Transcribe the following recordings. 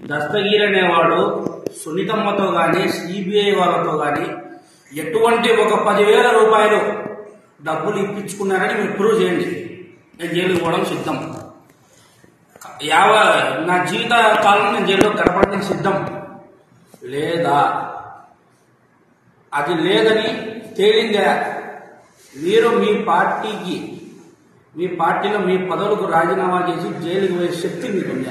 దస్తగీర్ అనేవాడు సునీతమ్మతో కానీ సిబిఐ వాళ్ళతో కానీ ఎటువంటి ఒక పదివేల రూపాయలు డబ్బులు ఇప్పించుకున్నారని మీరు ప్రూవ్ చేయండి నేను జైలుకి పోవడం సిద్ధం యావ నా జీవిత కాలం నేను జైల్లో గడపడానికి సిద్ధం లేదా అది లేదని తేలిందా మీరు మీ పార్టీకి మీ పార్టీలో మీ పదవులకు రాజీనామా చేసి జైలుకి పోయే శక్తి మీకుందా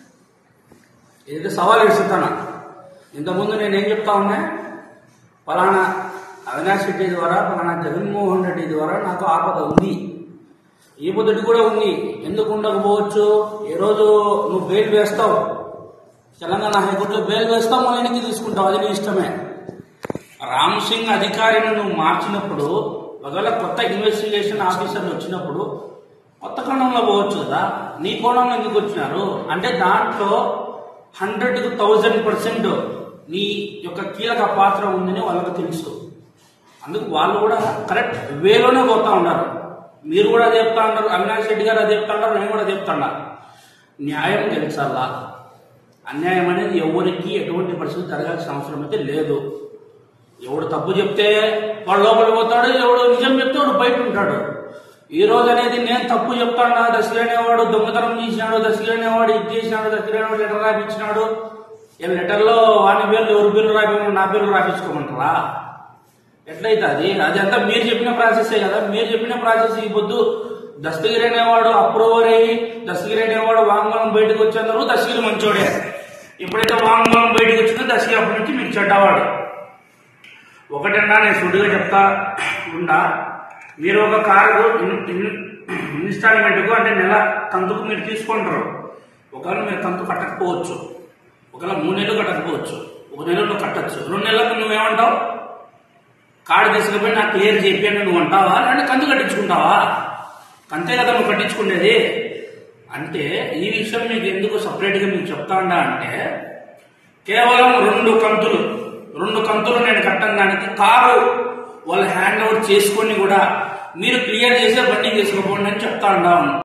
ఏదైతే సవాల్ ఇస్తున్నాను ఇంతకుముందు నేనేం చెప్తా ఉన్నా ఫలానా అవినాష్ రెడ్డి ద్వారా ఫలానా జగన్మోహన్ రెడ్డి ద్వారా నాకు ఆపద ఉంది ఈ పొద్దుటి కూడా ఉంది ఎందుకు ఉండకపోవచ్చు ఏ రోజు నువ్వు బెయిల్ వేస్తావు తెలంగాణ హైకోర్టులో బెయిల్ వేస్తావు మళ్ళీ వెనక్కి తీసుకుంటావు అది నీ ఇష్టమే రామ్ సింగ్ అధికారిని నువ్వు మార్చినప్పుడు ఒకవేళ కొత్త ఇన్వెస్టిగేషన్ ఆఫీసర్లు వచ్చినప్పుడు కొత్త కోణంలో పోవచ్చు కదా నీ కోణంలో ఎందుకు వచ్చినారు అంటే దాంట్లో హండ్రెడ్కి థౌజండ్ పర్సెంట్ నీ యొక్క కీలక పాత్ర ఉందని వాళ్ళకి తెలుసు అందుకు వాళ్ళు కూడా కరెక్ట్ వేలోనే పోతా ఉన్నారు మీరు కూడా అదే చెప్తా ఉన్నారు అవినాష్ రెడ్డి గారు అదే చెప్తా ఉన్నారు నేను కూడా చెప్తున్నా న్యాయం తెలుసాలా అన్యాయం అనేది ఎవరికి ఎటువంటి పరిస్థితి జరగాల్సిన అవసరం అయితే లేదు ఎవడు తప్పు చెప్తే వాడు లోపలికి పోతాడు ఎవడు నిజం చెప్తే వాడు బయట ఉంటాడు ఈ రోజు అనేది నేను తప్పు చెప్తాడా దశలేనేవాడు దొంగతనం చేసినాడు దశలేనేవాడు ఇది చేసినాడు దశలేనేవాడు లెటర్ రాపించినాడు ఏం లెటర్లో వాని పేర్లు ఎవరి పేర్లు రాపించమని నా పేర్లు రాపించుకోమంటారా ఎట్లయితే అది అది అంతా మీరు చెప్పిన ప్రాసెసే కదా మీరు చెప్పిన ప్రాసెస్ ఈ పొద్దు దస్తగిరి అనేవాడు అప్రూవర్ అయ్యి దస్తగిరి అనేవాడు వాంగ్మూలం బయటకు వచ్చేందుకు దస్తగిరి మంచోడే ఎప్పుడైతే వాంగ్మూలం బయటకు వచ్చిందో దస్తగిరి అప్పటి నుంచి మీకు చెడ్డవాడు ఒకటన్నా నేను సుడిగా చెప్తా ఉండా మీరు ఒక కారు ఇన్- ఇన్- ఇన్స్టాల్మెంట్కు అంటే నెల కంతుకు మీరు తీసుకుంటారు ఒకవేళ మీరు కంతు కట్టకపోవచ్చు ఒకవేళ మూడు నెలలు కట్టకపోవచ్చు ఒక నెల నువ్వు కట్టచ్చు రెండు నెలలకు నువ్వేమంటావు కార్డు తీసుకుపోయి నాకు క్లియర్ చెప్పాను నువ్వు అంటావా అంటే కంతు కట్టించుకుంటావా అంతే కదా నువ్వు కట్టించుకునేది అంటే ఈ విషయం మీకు ఎందుకు సపరేట్గా మీకు చెప్తా ఉండా అంటే కేవలం రెండు కంతులు రెండు కంతులు నేను కట్టం దానికి కారు వాళ్ళు హ్యాండ్ ఓవర్ చేసుకొని కూడా మీరు క్లియర్ చేసే బండి చేసుకోపోండి అని చెప్తా ఉన్నాను